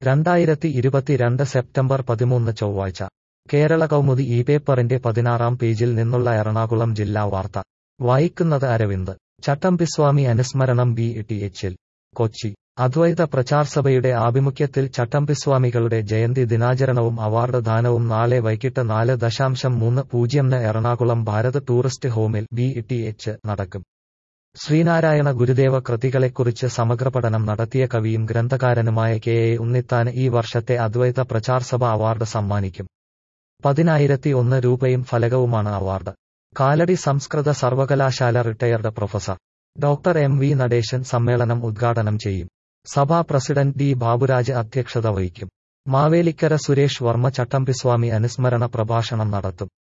രണ്ടായിരത്തി ഇരുപത്തിരണ്ട് സെപ്റ്റംബർ പതിമൂന്ന് ചൊവ്വാഴ്ച കേരള കൗമുദി ഈ പേപ്പറിന്റെ പതിനാറാം പേജിൽ നിന്നുള്ള എറണാകുളം ജില്ലാ വാർത്ത വായിക്കുന്നത് അരവിന്ദ് ചട്ടമ്പിസ്വാമി അനുസ്മരണം ബി ടി എച്ചിൽ കൊച്ചി അദ്വൈത പ്രചാർസഭയുടെ ആഭിമുഖ്യത്തിൽ ചട്ടമ്പിസ്വാമികളുടെ ജയന്തി ദിനാചരണവും അവാർഡ് ദാനവും നാളെ വൈകിട്ട് നാല് ദശാംശം മൂന്ന് പൂജ്യംന് എറണാകുളം ഭാരത് ടൂറിസ്റ്റ് ഹോമിൽ ബി ടി എച്ച് നടക്കും ശ്രീനാരായണ ഗുരുദേവ കൃതികളെക്കുറിച്ച് സമഗ്ര പഠനം നടത്തിയ കവിയും ഗ്രന്ഥകാരനുമായ കെ എ ഉണ്ണിത്താന് ഈ വർഷത്തെ അദ്വൈത പ്രചാർസഭ അവാർഡ് സമ്മാനിക്കും പതിനായിരത്തി ഒന്ന് രൂപയും ഫലകവുമാണ് അവാർഡ് കാലടി സംസ്കൃത സർവകലാശാല retired professor doctor M V Natesan സമ്മേളനം ഉദ്ഘാടനം ചെയ്യും സഭാ പ്രസിഡന്റ് ഡി ബാബുരാജ് അധ്യക്ഷത വഹിക്കും മാവേലിക്കര സുരേഷ് വർമ്മ ചട്ടമ്പിസ്വാമി അനുസ്മരണ പ്രഭാഷണം നടത്തും